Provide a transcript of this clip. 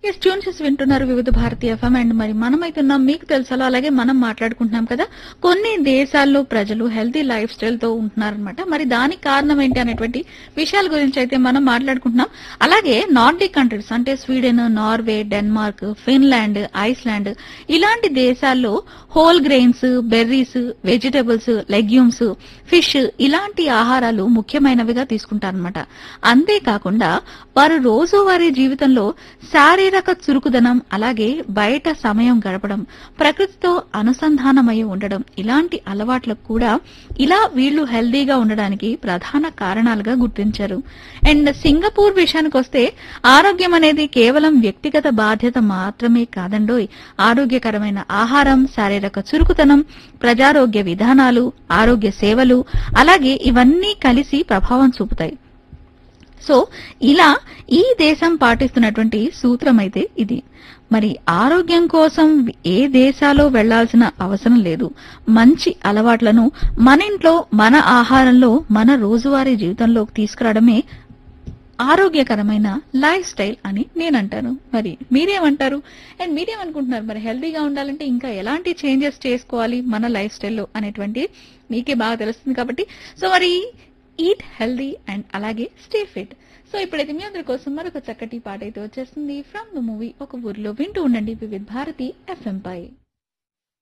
yes tune చేసి వింటున్నారు వివిధ భారతీయ ఎఫ్ఎం అండ్ మరి మనమైతున్నాం మీకు తెలుసలో అలాగే మనం మాట్లాడుకుంటున్నాం కదా కొన్ని దేశాల్లో ప్రజలు హెల్తీ లైఫ్ స్టైల్ తో ఉంటున్నారనమాట మరి దానికి కారణం ఏంటి అనేటువంటి విషయాల గురించి అయితే మనం మాట్లాడుకుంటున్నాం అలాగే నార్డిక్ కంట్రీస్ అంటే Sweden Norway Denmark Finland Iceland ఇలాంటి దేశాల్లో whole grains berries vegetables legumes fish ఇలాంటి ఆహారాలు ముఖ్యమైనవిగా తీసుకుంటారనమాట అంతేకాకుండా వారు రోజువారీ జీవితంలో శారీరక చురుకుదనం అలాగే బయట సమయం గడపడం ప్రకృతితో అనుసంధానమై ఉండడం ఇలాంటి అలవాట్లకు కూడా ఇలా వీళ్ళు హెల్దీగా ఉండడానికి ప్రధాన కారణాలుగా గుర్తించారు అండ్ సింగపూర్ విషయానికి వస్తే ఆరోగ్యం అనేది కేవలం వ్యక్తిగత బాధ్యత మాత్రమే కాదండోయ్ ఆరోగ్యకరమైన ఆహారం శారీరక చురుకుతనం ప్రజారోగ్య విధానాలు ఆరోగ్య సేవలు అలాగే ఇవన్నీ కలిసి ప్రభావం చూపుతాయి సో ఇలా ఈ దేశం పాటిస్తున్నటువంటి సూత్రం అయితే ఇది మరి ఆరోగ్యం కోసం ఏ దేశాలో వెళ్లాల్సిన అవసరం లేదు మంచి అలవాట్లను మన ఇంట్లో మన ఆహారంలో మన రోజువారీ జీవితంలోకి తీసుకురావడమే ఆరోగ్యకరమైన లైఫ్ స్టైల్ అని నేను అంటాను మరి మీరేమంటారు అండ్ మీరేమనుకుంటున్నారు మరి హెల్తీగా ఉండాలంటే ఇంకా ఎలాంటి చేంజెస్ చేసుకోవాలి మన లైఫ్ స్టైల్లో అనేటువంటి మీకే బాగా తెలుస్తుంది కాబట్టి సో మరి ఈట్ హెల్దీ అండ్ అలాగే స్టే ఫిట్ సో ఇప్పుడైతే మీ అందరి కోసం మరొక చక్కటి పాట అయితే వచ్చేస్తుంది ఫ్రమ్ ద మూవీ ఒక ఊరిలో వింటూ ఉండండి వివిధ్ భారతి ఎఫ్ఎం పై